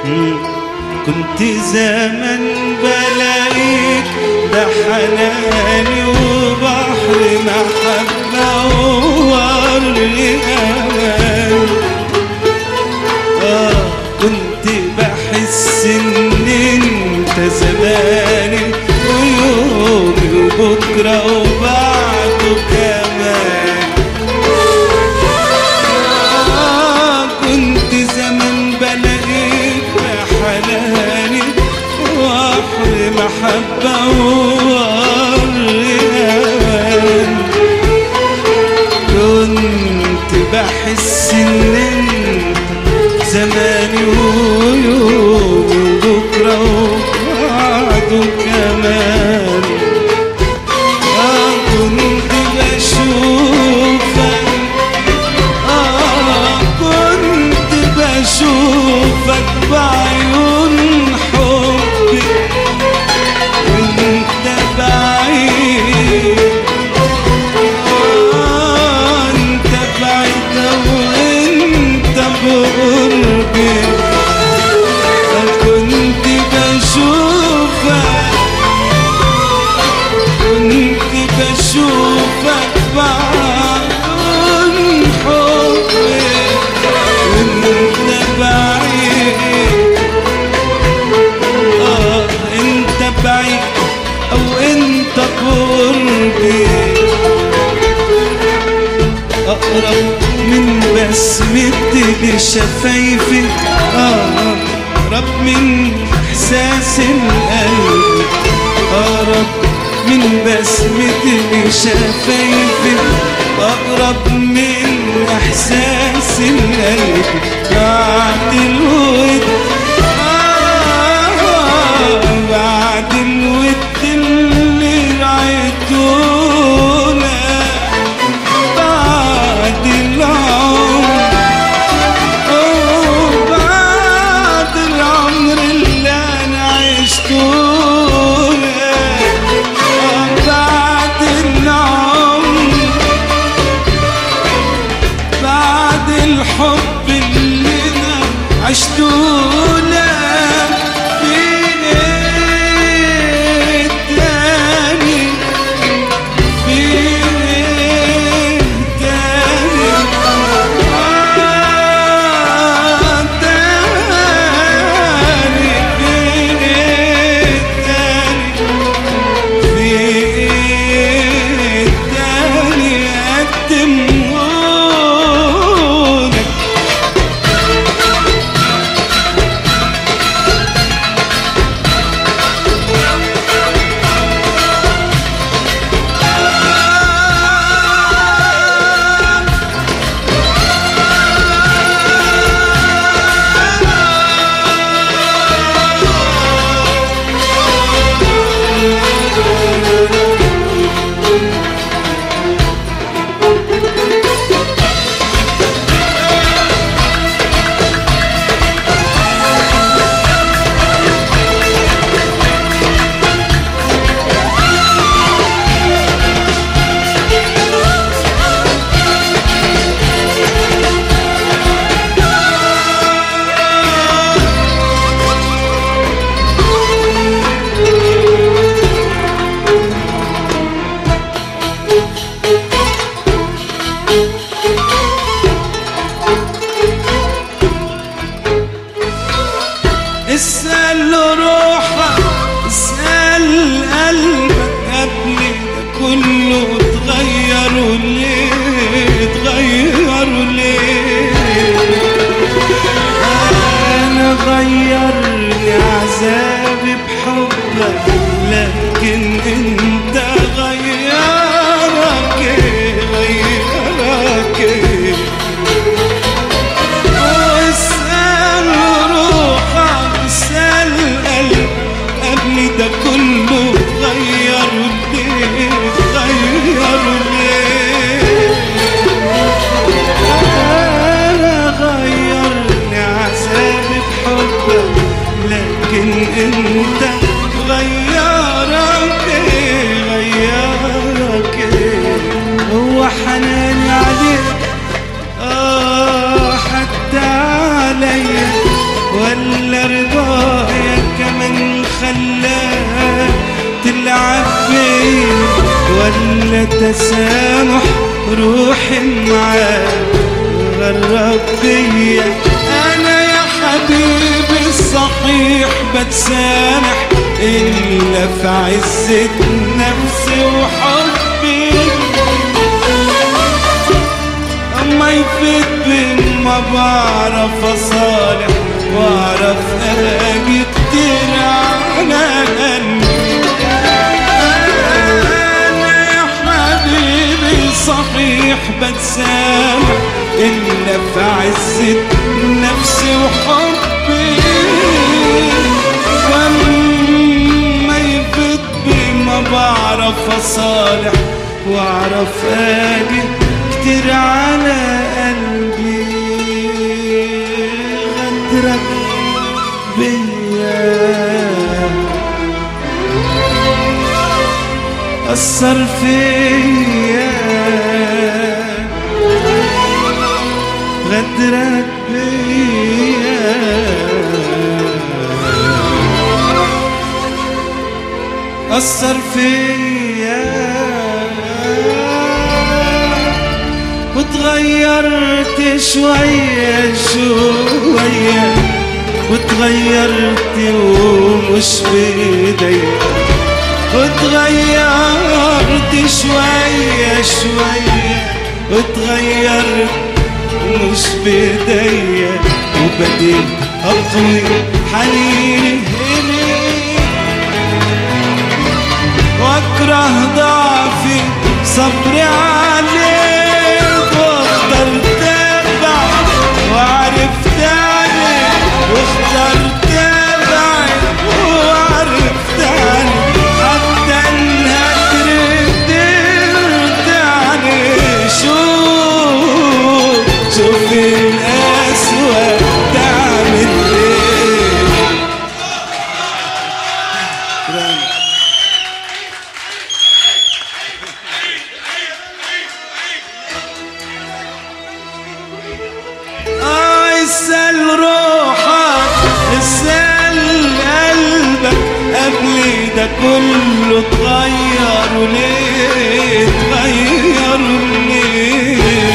كنت زمن بلاقيك ده حناني وبحر محبة وورد أمان آه كنت بحس إن أنت زماني ويومي وبكرة وبعده كمان آه كنت زمان بلاقيك بحناني وبحر محبة وورد أمان كنت بحس ان انت زماني ويومي وبكره وبعده كمان آه كنت بشوفك آه كنت بشوفك بعيون حبي وانت بعيد انت بعيد وانت بقربي كنت بشوفك كنت بشوفك بعيون حبي وانت بعيد اه انت بعيد او انت قربي اقرب من بسمتي بشفايفي اه اقرب من احساس القلب اقرب من بسمتي بشفايفي اقرب من احساس القلب بعد الود آه بعد الود اللي رعيتونا بعد العمر أوه، بعد العمر اللي انا عشته بعد العمر بعد الحب إلا تسامح روحي معاك غرب بيا أنا يا حبيبي الصحيح بتسامح إلا في عزة نفسي وحبي أما يفيد بما بعرف أصالح وأعرف أجي كتير على قلبي أنا يا حبيبي صحيح بتسامح إلا في عزة نفسي وحبي وما يفيد بما بعرف أصالح وأعرف أجي كتير على قلبي غدرك بيا أثر فيا غدرك بيا أثر فيا وتغيرت شوية شوية وتغيرت ومش بإيديا وتغيرت شوية شوية وتغيرت مش بإيديا وبديت أطوي حنيني إليك واكره ضعفي صبري عليك واختار تبع وعرفت عليك واختار تبع وعرفت عليك حتى الهجر قدرت عليه شوف شوف الأسوأ تعمل ايه آه اسأل روحك اسأل قلبك قبل ده كله اتغير ليه اتغير ليه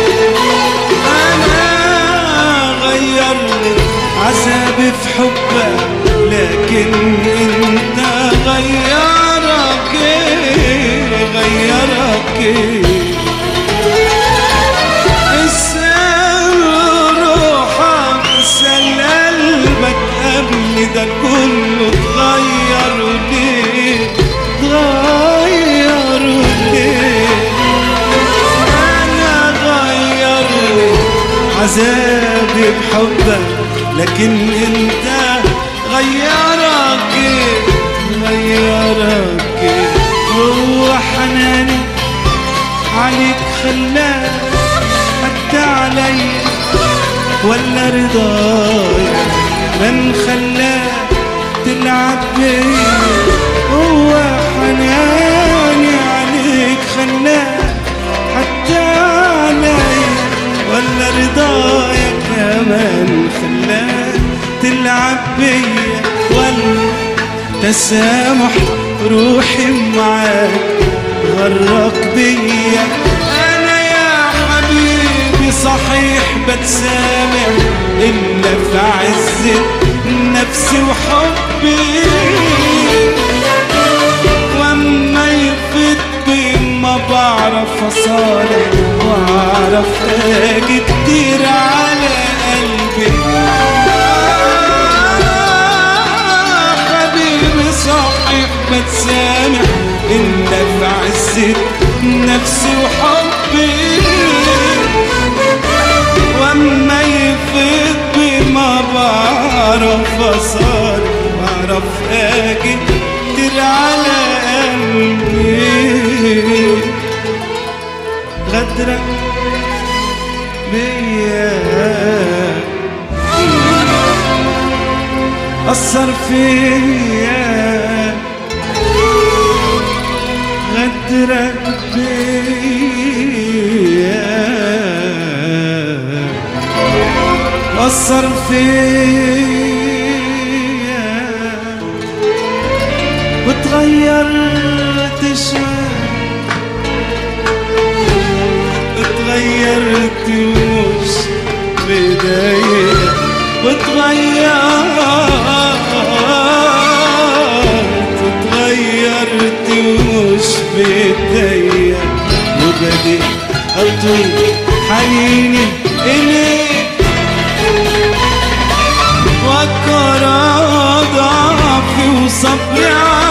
أنا غيرني عذابي في حبك لكن انت غيرك ايه غيرك ايه اسأل روحك اسأل قلبك قبل ده كله اتغير ليه اتغير ليه انا غيرني عذابي بحبك لكن انت غيرك ايه غيرك ايه هو حناني عليك خلاك حتى علي ولا رضايا من خلاك تلعب بيا هو حناني عليك خلاك حتى علي ولا رضايا كمان خلاك تلعب بيا ولا تسامح روحي معاك غرك بيا انا يا حبيبي صحيح بتسامح الا في عزة نفسي وحبي واما يفيد بما بعرف اصالح واعرف اجي كتير على قلبي آه، حبيبي صحيح بتسامح الا في عزة نفسي وحبي واما يفيد بما بعرف اصار بعرف اجي كتير على قلبي غدرك بيا أثر فيا غدرك بيا أثر فيا وتغيرت شوي أطوي حنيني إليك وكر ضعفي وصبري